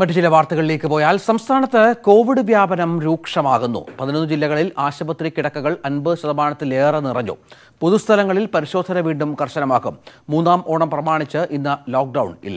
മറ്റു ചില വാർത്തകളിലേക്ക് പോയാൽ സംസ്ഥാനത്ത് കോവിഡ് വ്യാപനം രൂക്ഷമാകുന്നു പതിനൊന്ന് ജില്ലകളിൽ ആശുപത്രി കിടക്കകൾ അൻപത് ശതമാനത്തിലേറെ നിറഞ്ഞു പൊതുസ്ഥലങ്ങളിൽ പരിശോധന വീണ്ടും കർശനമാക്കും മൂന്നാം ഓണം പ്രമാണിച്ച് ഇന്ന് ലോക്ക്ഡൌൺ ഇല്ല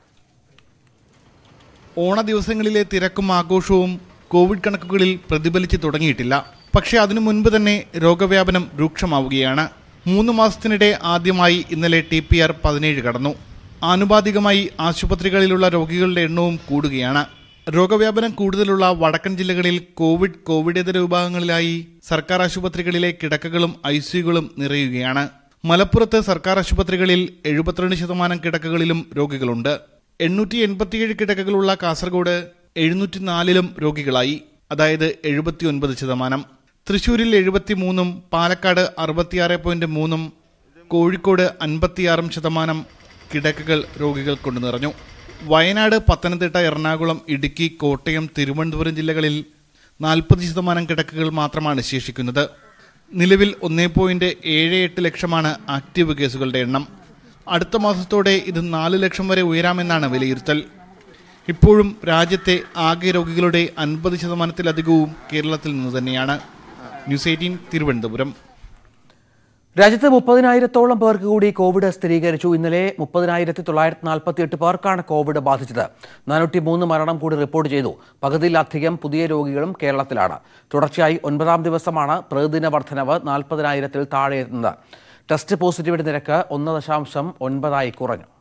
ഓണ ദിവസങ്ങളിലെ തിരക്കും ആഘോഷവും കോവിഡ് കണക്കുകളിൽ പ്രതിഫലിച്ചു തുടങ്ങിയിട്ടില്ല പക്ഷേ അതിനു മുൻപ് തന്നെ രോഗവ്യാപനം രൂക്ഷമാവുകയാണ് മൂന്ന് മാസത്തിനിടെ ആദ്യമായി ഇന്നലെ ടി പി ആർ പതിനേഴ് കടന്നു ആനുപാതികമായി ആശുപത്രികളിലുള്ള രോഗികളുടെ എണ്ണവും കൂടുകയാണ് രോഗവ്യാപനം കൂടുതലുള്ള വടക്കൻ ജില്ലകളിൽ കോവിഡ് കോവിഡേതര വിഭാഗങ്ങളിലായി സർക്കാർ ആശുപത്രികളിലെ കിടക്കകളും ഐസിയുകളും നിറയുകയാണ് മലപ്പുറത്ത് സർക്കാർ ആശുപത്രികളിൽ എഴുപത്തിരണ്ട് ശതമാനം കിടക്കകളിലും രോഗികളുണ്ട് എണ്ണൂറ്റി എൺപത്തിയേഴ് കിടക്കകളുള്ള കാസർഗോഡ് എഴുന്നൂറ്റി നാലിലും രോഗികളായി അതായത് എഴുപത്തി ഒൻപത് ശതമാനം തൃശൂരിൽ എഴുപത്തി മൂന്നും പാലക്കാട് അറുപത്തിയാറ് പോയിന്റ് മൂന്നും കോഴിക്കോട് അൻപത്തിയാറും ശതമാനം കിടക്കകൾ രോഗികൾ കൊണ്ട് നിറഞ്ഞു വയനാട് പത്തനംതിട്ട എറണാകുളം ഇടുക്കി കോട്ടയം തിരുവനന്തപുരം ജില്ലകളിൽ നാൽപ്പത് ശതമാനം കിടക്കകൾ മാത്രമാണ് ശേഷിക്കുന്നത് നിലവിൽ ഒന്നേ പോയിന്റ് ഏഴ് എട്ട് ലക്ഷമാണ് ആക്റ്റീവ് കേസുകളുടെ എണ്ണം അടുത്ത മാസത്തോടെ ഇത് നാല് ലക്ഷം വരെ ഉയരാമെന്നാണ് വിലയിരുത്തൽ ഇപ്പോഴും രാജ്യത്തെ ആകെ രോഗികളുടെ അൻപത് ശതമാനത്തിലധികവും കേരളത്തിൽ നിന്ന് തന്നെയാണ് ന്യൂസ് എയ്റ്റീൻ തിരുവനന്തപുരം രാജ്യത്ത് മുപ്പതിനായിരത്തോളം പേർക്ക് കൂടി കോവിഡ് സ്ഥിരീകരിച്ചു ഇന്നലെ മുപ്പതിനായിരത്തി തൊള്ളായിരത്തി നാൽപ്പത്തി എട്ട് പേർക്കാണ് കോവിഡ് ബാധിച്ചത് നാനൂറ്റി മൂന്ന് മരണം കൂടി റിപ്പോർട്ട് ചെയ്തു പകുതിയിലധികം പുതിയ രോഗികളും കേരളത്തിലാണ് തുടർച്ചയായി ഒൻപതാം ദിവസമാണ് പ്രതിദിന വർധനവ് നാൽപ്പതിനായിരത്തിൽ താഴെ എത്തുന്നത് ടെസ്റ്റ് പോസിറ്റിവിറ്റി നിരക്ക് ഒന്ന് ദശാംശം ഒൻപതായി കുറഞ്ഞു